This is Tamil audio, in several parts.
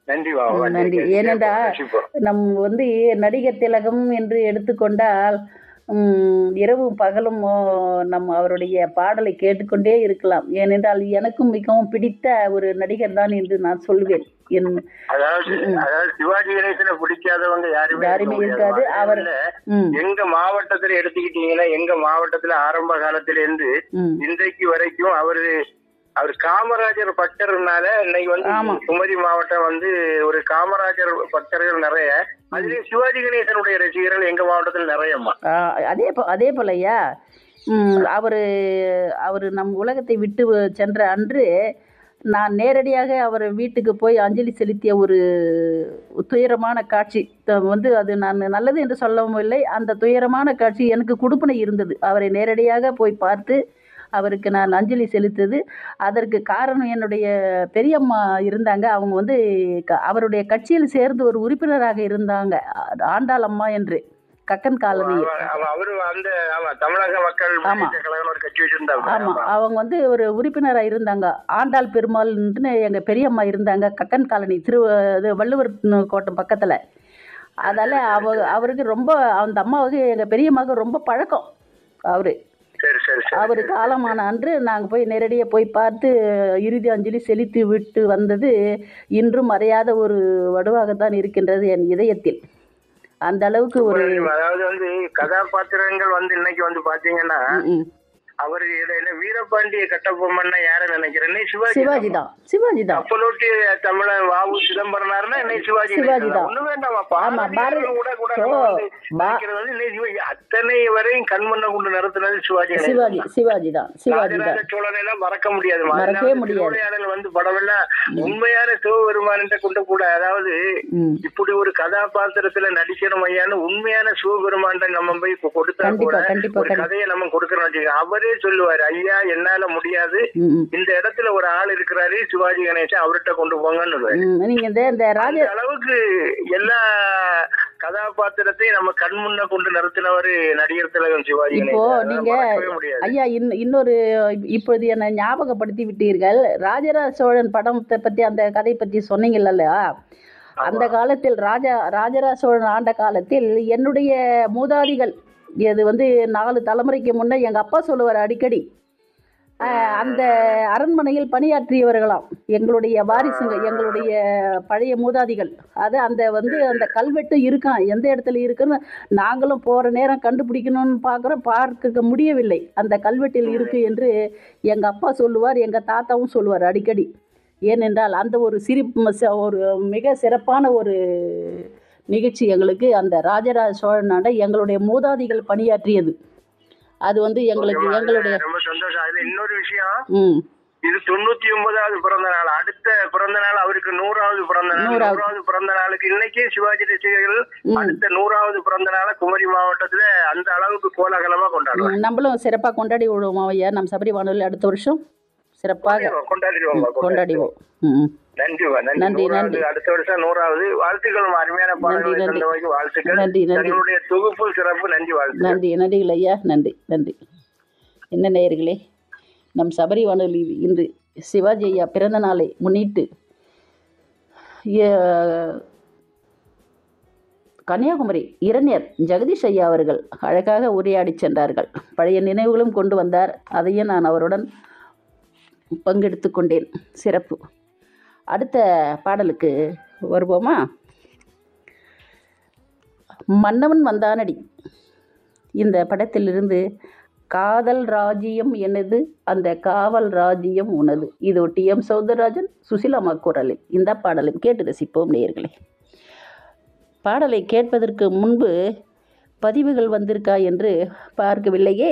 நன்றி மாமா நன்றி ஏனென்றா ரசிப்போம். நம் வந்து நடிகர் திலகம் என்று எடுத்துக்கொண்டால் ம், இரவும் பகலும் ஓ, நம்ம அவருடைய பாடலை கேட்டுக்கொண்டே இருக்கலாம் ஏனென்றால் எனக்கும் மிகவும் பிடித்த ஒரு நடிகர் தான் என்று நான் சொல்வேன் என் அதாவது அதாவது சிவாஜி கணேசனை பிடிக்காதவங்க யாருமே யாருமே இருக்க முடியாது. இருக்காது. அவர் அதுல ம் எங்க மாவட்டத்துல எடுத்துக்கிட்டீங்கன்னா எங்க மாவட்டத்துல ஆரம்ப காலத்துல இருந்து ம் இன்றைக்கு வரைக்கும் அவரு அவர் காமராஜர் பக்தர்னால இன்னைக்கு வந்து ஆமா. குமரி மாவட்டம் வந்து ஒரு காமராஜர் பக்தர்கள் நிறைய அதுலயும் சிவாஜி கணேசனுடைய ரசிகர்கள் எங்க மாவட்டத்தில் நிறையம்மா ஆ, அதே போ அதே போலய்யா அவர் அவர் நம் உலகத்தை விட்டு சென்ற அன்று நான் நேரடியாக அவர் வீட்டுக்கு போய் அஞ்சலி செலுத்திய ஒரு துயரமான காட்சி த- வந்து அது நான் நல்லது என்று சொல்லவும் இல்லை அந்த துயரமான காட்சி எனக்கு கொடுப்பனை இருந்தது அவரை நேரடியாக போய் பார்த்து அவருக்கு நான் அஞ்சலி செலுத்தது அதற்கு காரணம் என்னுடைய பெரியம்மா இருந்தாங்க அவங்க வந்து க- அவருடைய கட்சியில் சேர்ந்து ஒரு உறுப்பினராக இருந்தாங்க ஆ- ஆண்டாள் அம்மா என்று கக்கன் காலனியில் அவ- அவ- அவரு அந்த ஆமா தமிழக மக்கள் ஆமா. முன்னேற்ற கழகம் ஒரு கட்சி வச்சிருந்தாங்க ஆமாம் அவங்க வந்து ஒரு உறுப்பினராக இருந்தாங்க ஆண்டாள் பெருமாள்னு எங்கள் பெரியம்மா இருந்தாங்க கக்கன் காலனி திரு இது வள்ளுவர் கோட்டம் பக்கத்தில் அதால் அவ அவருக்கு ரொம்ப அந்த அம்மாவுக்கு எங்கள் பெரியம்மாவுக்கு ரொம்ப பழக்கம் அவர் சரி சரி சரி அவர் காலமான அன்று நாங்கள் போய் நேரடியாக போய் பார்த்து இறுதி அஞ்சலி செலுத்தி விட்டு வந்தது இன்றும் மறையாத ஒரு வடுவாகத்தான் இருக்கின்றது என் இதயத்தில் அந்த அளவுக்கு ஒரு அதாவது வந்து கதாபாத்திரங்கள் வந்து இன்னைக்கு வந்து பாத்தீங்கன்னா ம், ம். அவரு இடையில வீரபாண்டிய கட்டபொம்மன்னா யார நினைக்கிறேன்னு சிவாஜி சிவாஜி தான் சிவாஜி தான் அப்பலோட்டி தமிழன் வாவு சிதம்பரனார்னா இன்னைக்கு சிவாஜி சிவாஜி கணேசன் தான். ஒண்ணு வேண்டாமா ஆமா, பாரதி- பாரதியார் கூட கூட ஓ, நம்ம வந்து பா- நினைக்கிறது வந்து இன்னைக்கு சிவாஜி அத்தனை வரையும் கண்மண்ண கொண்டு நடத்துனது சிவாஜி கணேசன் சிவாஜி சிவாஜி தான் சிவாஜி தான் ராஜராஜ சோழனை எல்லாம் மறக்க முடியாது மறக்கவே முடியாது. திருவிளையாடல் வந்து படம் எல்லாம் உண்மையான சிவபெருமான் கொண்டு கூட அதாவது ம் இப்படி ஒரு கதாபாத்திரத்துல நடிக்கணும் ஐயான்னு உண்மையான சிவபெருமான் நம்ம போய் இப்ப கொடுத்தா கண்டிப்பா, கூட கண்டிப்பா, ஒரு கண்டிப்பா. கதையை நம்ம கொடுக்கறோம் வச்சுக்க அவரே சொல்லுவாரு ஐயா என்னால முடியாது ம், ம். இந்த இடத்துல ஒரு ஆள் இருக்கிறாரு சிவாஜி கணேசன் அவர்கிட்ட கொண்டு போங்கன்னு ம், நீங்க இந்த இந்த ராஜ அந்த அளவுக்கு எல்லா கதாபாத்திரத்தையும் நம்ம கண் முன்ன கொண்டு நடத்தினவர் நடிகர் திலகம் சிவாஜி இப்போ கணேசன் அதை நீங்க மறக்கவே முடியாது ஐயா இன் இன்னொரு இப்பொழுது என்னை ஞாபகப்படுத்தி விட்டீர்கள் ராஜராஜ சோழன் படத்தை பத்தி அந்த கதை பத்தி சொன்னீங்கல்ல அந்த காலத்தில் ராஜா ராஜராஜ சோழன் ஆண்ட காலத்தில் என்னுடைய மூதாதிகள் இது வந்து நாலு தலைமுறைக்கு முன்னே எங்க அப்பா சொல்லுவார் அடிக்கடி ஆஹ், அந்த அரண்மனையில் பணியாற்றியவர்களாம் எங்களுடைய வாரிசுங்க எங்களுடைய பழைய மூதாதிகள் அது அந்த வந்து அந்த கல்வெட்டு இருக்கான் எந்த இடத்துல இருக்குன்னு நாங்களும் போகிற நேரம் கண்டுபிடிக்கணும்னு பார்க்குறோம் பார்க்க முடியவில்லை அந்த கல்வெட்டில் இருக்கு என்று எங்கள் அப்பா சொல்லுவார் எங்கள் தாத்தாவும் சொல்லுவார் அடிக்கடி ஏனென்றால் அந்த ஒரு சிரிப்பு ச- ஒரு மிக சிறப்பான ஒரு நிகழ்ச்சி எங்களுக்கு அந்த ராஜராஜ சோழனாண்ட எங்களுடைய மூதாதிகள் பணியாற்றியது அது வந்து எங்களுக்கு ஓகேம்மா, எங்களுடைய அதுல ரொம்ப சந்தோஷம் அதுல இன்னொரு விஷயம் ம் இது தொண்ணூத்தி ஒன்பதாவது பிறந்த நாள் அடுத்த பிறந்த நாள் அவருக்கு நூறாவது பிறந்த நாள் நூறாவது. நூறாவது பிறந்த நாளுக்கு இன்னைக்கே சிவாஜி ரசிகர்கள் ம். அடுத்த நூறாவது பிறந்த நாளை குமரி மாவட்டத்துல அந்த அளவுக்கு கோலாகலமா கொண்டாடுவாங்க ம், நம்மளும் சிறப்பாக கொண்டாடி விடுவோம் ஐயா நம் சபரி வானொலி அடுத்த வருஷம் சிறப்பாக கொண்டாடிடுவோம் கொண்டாடிவோம் ம் நன்றிமா நன்றி நன்றி, நூறாவது நன்றி. அடுத்த வருஷம் நூறாவது வாழ்த்துக்கள் அருமையான பாடல்களை நன்றி. தந்தவைக்கு வாழ்த்துக்கள் நன்றி, நன்றி. தங்களுடைய தொகுப்பு சிறப்பு நன்றி வாழ்த்து நன்றி நன்றிகள் ஐயா நன்றி நன்றி என்ன நேயர்களே நம் சபரி வானொலி இன்று சிவாஜி ஐயா பிறந்த நாளை முன்னிட்டு எ- கன்னியாகுமரி இரணியர் ஜெகதீஷ் ஐயா அவர்கள் அழகாக உரையாடி சென்றார்கள் பழைய நினைவுகளும் கொண்டு வந்தார் அதையும் நான் அவருடன் பங்கெடுத்து கொண்டேன் சிறப்பு அடுத்த பாடலுக்கு வருவோமா மன்னவன் வந்தானடி இந்த படத்திலிருந்து காதல் ராஜ்யம் எனது அந்த காவல் ராஜ்யம் உனது இது டி எம் சௌந்தரராஜன் சுசிலாமா குரலில் இந்த பாடலை கேட்டு ரசிப்போம் நேயர்களே பாடலை கேட்பதற்கு முன்பு பதிவுகள் வந்திருக்கா என்று பார்க்கவில்லையே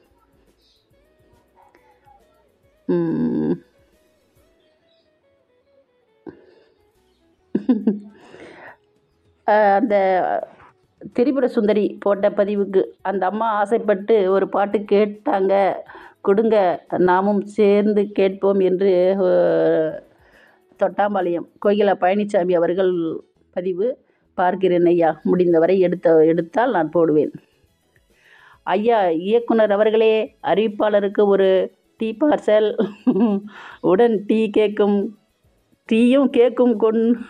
ம். அஹ் அந்த திரிபுர சுந்தரி போட்ட பதிவுக்கு அந்த அம்மா ஆசைப்பட்டு ஒரு பாட்டு கேட்டாங்க கொடுங்க நாமும் சேர்ந்து கேட்போம் என்று அஹ், தொட்டாம்பாளையம் கோகிலா பழனிசாமி அவர்கள் பதிவு பார்க்கிறேன் ஐயா முடிந்தவரை எடுத்த எடுத்தால் நான் போடுவேன் ஐயா இயக்குனர் அவர்களே அறிவிப்பாளருக்கு ஒரு டீ பார்சல் உடன் டீ கேக்கும் டீயும் கேக்கும் கொண்